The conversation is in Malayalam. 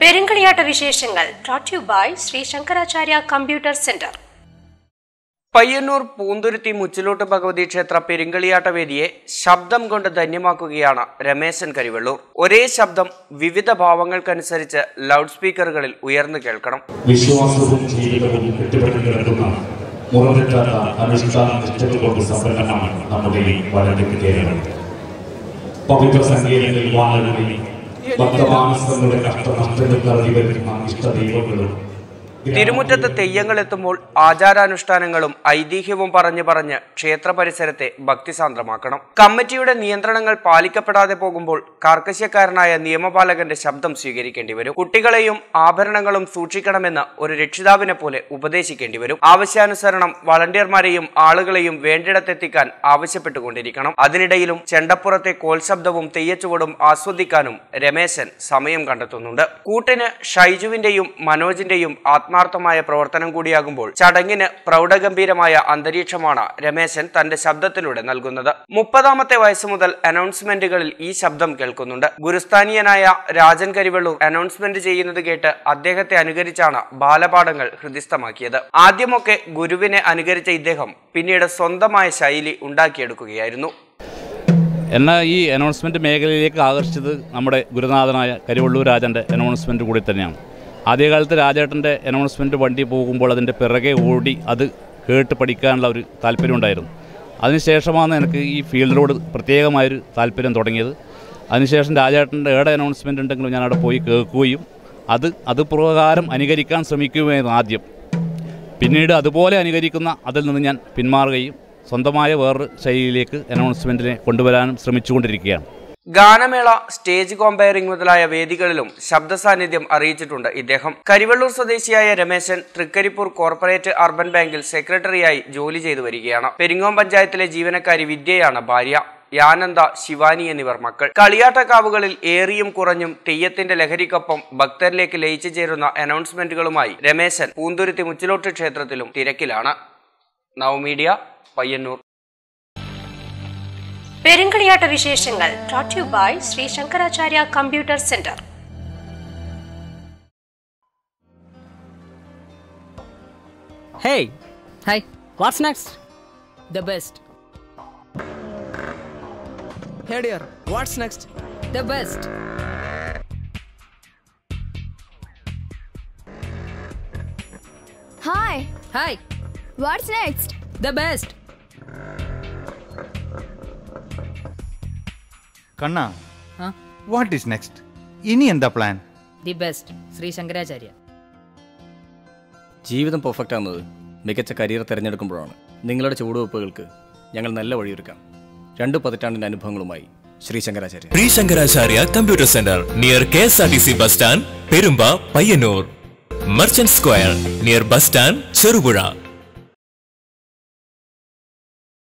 പെരുങ്കളിയാട്ട വിശേഷങ്ങൾ brought you by Sree Sankaracharya computer centre Payyanur Poonthuruthi Muchilottu Bhagavathi ക്ഷേത്ര പെരുങ്കളിയാട്ട വേദിയെ ശബ്ദം കൊണ്ട് ധന്യമാക്കുകയാണ് രമേശൻ കരിവെള്ളൂർ ഒരേ ശബ്ദം വിവിധ ഭാവങ്ങൾക്കനുസരിച്ച് ലൗഡ് സ്പീക്കറുകളിൽ ഉയർന്നു കേൾക്കണം വിശ്വാസവും ജീവിതവും കെട്ടുപറ്റി കിടക്കുന്ന മുറതെറ്റാത്ത അനുഷ്ഠാന നിഷ്ഠകൾ കൊണ്ട് സമ്പന്നമാണ് നമ്മുടെ ഈ വലതിക്ക് കേരളം പവിത്ര സംഗീതത്തിൽ വാനങ്ങളിൽ ഭക്തമാനസങ്ങളുടെ കഷ്ടനഷ്ടങ്ങൾക്ക് അറിഞ്ഞു വരുന്ന ഇഷ്ടദൈവങ്ങളും തിരുമുറ്റത്ത് തെയ്യങ്ങൾ എത്തുമ്പോൾ ആചാരാനുഷ്ഠാനങ്ങളും ഐതിഹ്യവും പറഞ്ഞു പറഞ്ഞ് ക്ഷേത്ര പരിസരത്തെ ഭക്തിസാന്ദ്രമാക്കണം കമ്മിറ്റിയുടെ നിയന്ത്രണങ്ങൾ പാലിക്കപ്പെടാതെ പോകുമ്പോൾ കാർക്കശ്യക്കാരനായ നിയമപാലകന്റെ ശബ്ദം സ്വീകരിക്കേണ്ടി വരും കുട്ടികളെയും ആഭരണങ്ങളും സൂക്ഷിക്കണമെന്ന് ഒരു രക്ഷിതാവിനെ പോലെ ഉപദേശിക്കേണ്ടി വരും ആവശ്യാനുസരണം വളണ്ടിയർമാരെയും ആളുകളെയും വേണ്ടിടത്തെത്തിക്കാൻ ആവശ്യപ്പെട്ടുകൊണ്ടിരിക്കണം അതിനിടയിലും ചെണ്ടപ്പുറത്തെ കോൽശബ്ദവും തെയ്യച്ചുവടും ആസ്വദിക്കാനും രമേശൻ സമയം കണ്ടെത്തുന്നുണ്ട് കൂട്ടിന് ഷൈജുവിന്റെയും മനോജിന്റെയും ആത്മാർത്ഥമായ പ്രവർത്തനം കൂടിയാകുമ്പോൾ ചടങ്ങിന് പ്രൗഢഗംഭീരമായ അന്തരീക്ഷമാണ് രമേശൻ തന്റെ ശബ്ദത്തിലൂടെ നൽകുന്നത് മുപ്പതാമത്തെ വയസ്സ് മുതൽ അനൗൺസ്മെന്റുകളിൽ ഈ ശബ്ദം കേൾക്കുന്നുണ്ട് ഗുരുസ്ഥാനീയനായ രാജൻ കരിവെള്ളൂർ അനൗൺസ്മെന്റ് ചെയ്യുന്നത് കേട്ട് അദ്ദേഹത്തെ അനുകരിച്ചാണ് ബാലപാഠങ്ങൾ ഹൃദിസ്ഥമാക്കിയത് ആദ്യമൊക്കെ ഗുരുവിനെ അനുകരിച്ച ഇദ്ദേഹം പിന്നീട് സ്വന്തമായ ശൈലി ഉണ്ടാക്കിയെടുക്കുകയായിരുന്നു എന്നെ ഈ അനൗൺസ്മെൻറ്റ് മേഖലയിലേക്ക് ആകർഷിച്ചത് നമ്മുടെ ഗുരുനാഥനായ കരിവള്ളൂർ രാജൻ്റെ അനൗൺസ്മെൻറ്റ് കൂടി തന്നെയാണ് ആദ്യകാലത്ത് രാജേട്ടൻ്റെ അനൗൺസ്മെൻറ്റ് വണ്ടി പോകുമ്പോൾ അതിൻ്റെ പിറകെ ഓടി അത് കേട്ട് പഠിക്കാനുള്ള ഒരു താല്പര്യം ഉണ്ടായിരുന്നു അതിനുശേഷമാണ് എനിക്ക് ഈ ഫീൽഡിനോട് പ്രത്യേകമായൊരു താല്പര്യം തുടങ്ങിയത് അതിനുശേഷം രാജേട്ടൻ്റെ ഏടെ അനൗൺസ്മെൻറ്റ് ഉണ്ടെങ്കിലും ഞാൻ അവിടെ പോയി കേൾക്കുകയും അത് അത് പ്രകാരം അനുകരിക്കാൻ ശ്രമിക്കുകയായിരുന്നു ആദ്യം പിന്നീട് അതുപോലെ അനുകരിക്കുന്ന അതിൽ നിന്ന് ഞാൻ പിന്മാറുകയും സ്വന്തമായ വേറൊരു ശൈലിയിലേക്ക് അനൗൺസ്മെൻറ്റിനെ കൊണ്ടുവരാനും ശ്രമിച്ചുകൊണ്ടിരിക്കുകയാണ് ഗാനമേള സ്റ്റേജ് കോമ്പയറിംഗ് മുതലായ വേദികളിലും ശബ്ദ സാന്നിധ്യം അറിയിച്ചിട്ടുണ്ട് ഇദ്ദേഹം കരിവള്ളൂർ സ്വദേശിയായ രമേശൻ തൃക്കരിപ്പൂർ കോർപ്പറേറ്റ് അർബൻ ബാങ്കിൽ സെക്രട്ടറിയായി ജോലി ചെയ്തു വരികയാണ് പെരിങ്ങോം പഞ്ചായത്തിലെ ജീവനക്കാരി വിദ്യയാണ് ഭാര്യ യാനന്ദ ശിവാനി എന്നിവർ മക്കൾ കളിയാട്ടക്കാവുകളിൽ ഏറിയും കുറഞ്ഞും തെയ്യത്തിന്റെ ലഹരിക്കൊപ്പം ഭക്തരിലേക്ക് ലയിച്ചു ചേരുന്ന അനൗൺസ്മെന്റുകളുമായി രമേശൻ പൂന്തുരുത്തി മുച്ചിലോട്ട് ക്ഷേത്രത്തിലും തിരക്കിലാണ് നവമീഡിയ പയ്യന്നൂർ പെരുങ്കളിയാട്ട വിശേഷങ്ങൾ brought you by Sree Sankaracharya computer centre Hey, Hi, what's next? the best. Hey dear, what's next? The best. Hi, Hi, what's next? the best. കണ്ണ ആ? വാട്ട് ഈസ് നെക്സ്റ്റ് ഇനി എന്താ plan The best. Sree Sankaracharya ജീവിതം പെർഫെക്റ്റ് ആകുന്നത് മികച്ച കരിയർ തിരഞ്ഞെടുക്കുമ്പോഴാണ് നിങ്ങളുടെ ചുവടുവെപ്പുകൾക്ക് ഞങ്ങൾ നല്ല വഴിയൊരുക്കാം രണ്ട് പതിറ്റാണ്ടിന്റെ അനുഭവങ്ങളുമായി Sree Sankaracharya Sree Sankaracharya computer centre near K S R T C bus stand Perumba Payyanur merchant square near bus stand Cherupuzha